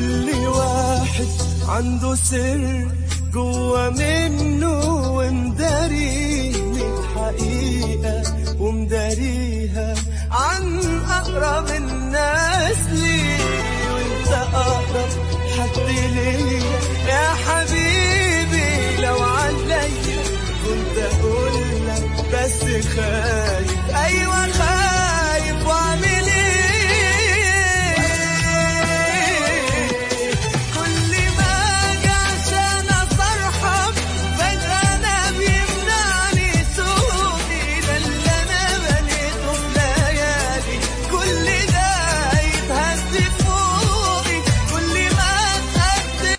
كل واحد عنده سر جوا منه ومداريه من حقيقة ومداريها عن أقرب الناس ليه وانت أقرب حد ليا يا حبيبي لو عليا كنت أقول لك بس خايف أيوة